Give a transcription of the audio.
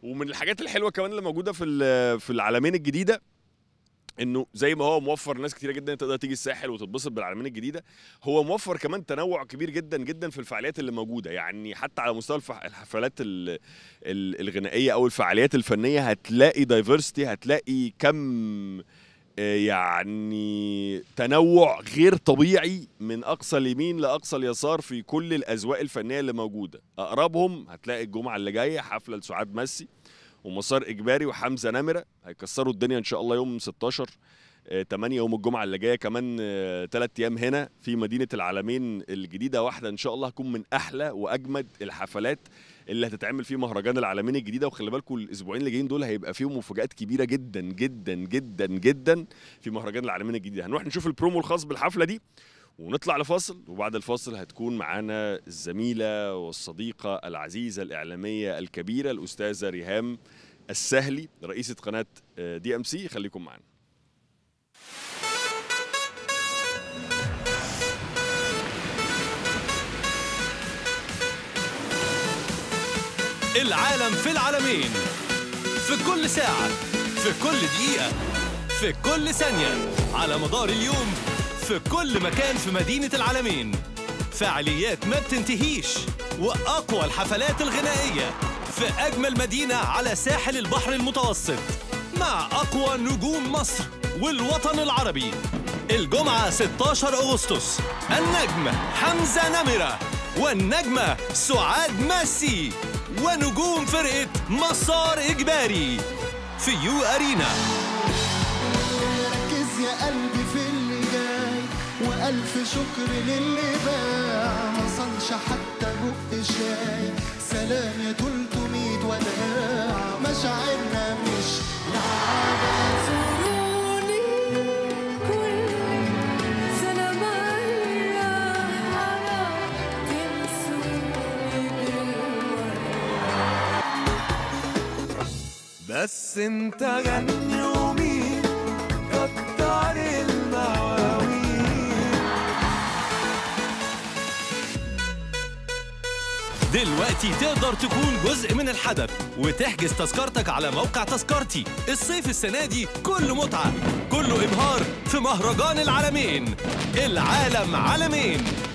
ومن الحاجات الحلوه كمان اللي موجوده في ال- في العالمين الجديده انه زي ما هو موفر ناس كتيره جدا تقدر تيجي الساحل وتتبسط بالعالمين الجديده هو موفر كمان تنوع كبير جدا جدا في الفعاليات اللي موجوده يعني حتى على مستوى الف- الحفلات ال- ال- الغنائيه او الفعاليات الفنيه هتلاقي دايفرستي هتلاقي كم آه، يعني تنوع غير طبيعي من اقصى اليمين لاقصى اليسار في كل الاذواق الفنيه اللي موجوده اقربهم هتلاقي الجمعه اللي جايه حفله لسعاد مسي ومسار اجباري وحمزه نمره هيكسروا الدنيا ان شاء الله يوم 16 آه، 8 يوم الجمعه اللي جايه كمان ثلاث ايام هنا في مدينه العالمين الجديده واحده ان شاء الله هتكون من احلى واجمد الحفلات اللي هتتعمل في مهرجان العالمين الجديده وخلي بالكم الاسبوعين اللي جايين دول هيبقى فيهم مفاجات كبيره جدا جدا جدا جدا في مهرجان العالمين الجديده هنروح نشوف البرومو الخاص بالحفله دي ونطلع لفاصل وبعد الفاصل هتكون معانا الزميله والصديقه العزيزه الاعلاميه الكبيره الاستاذه ريهام السهلي رئيسه قناه دي ام سي خليكم معانا العالم في العالمين في كل ساعة في كل دقيقة في كل ثانية على مدار اليوم في كل مكان في مدينة العالمين فعاليات ما بتنتهيش وأقوى الحفلات الغنائية في أجمل مدينة على ساحل البحر المتوسط مع أقوى نجوم مصر والوطن العربي الجمعة 16 أغسطس النجم حمزة نمرة والنجمة سعاد ماسي ونجوم فرقة مسار إجباري في يو أرينا ركز يا قلبي في اللي جاي وألف شكر للي باع ما صنش حتى بق شاي سلام يا 300 وداع مشاعرنا مش لعبة زوروني كل سنة مرة حرام تنسوني بالورد بس انت غني ومين كتر المواويل دلوقتي تقدر تكون جزء من الحدث وتحجز تذكرتك على موقع تذكرتي الصيف السنة دي كله متعة كله إبهار في مهرجان العالمين العالم عالمين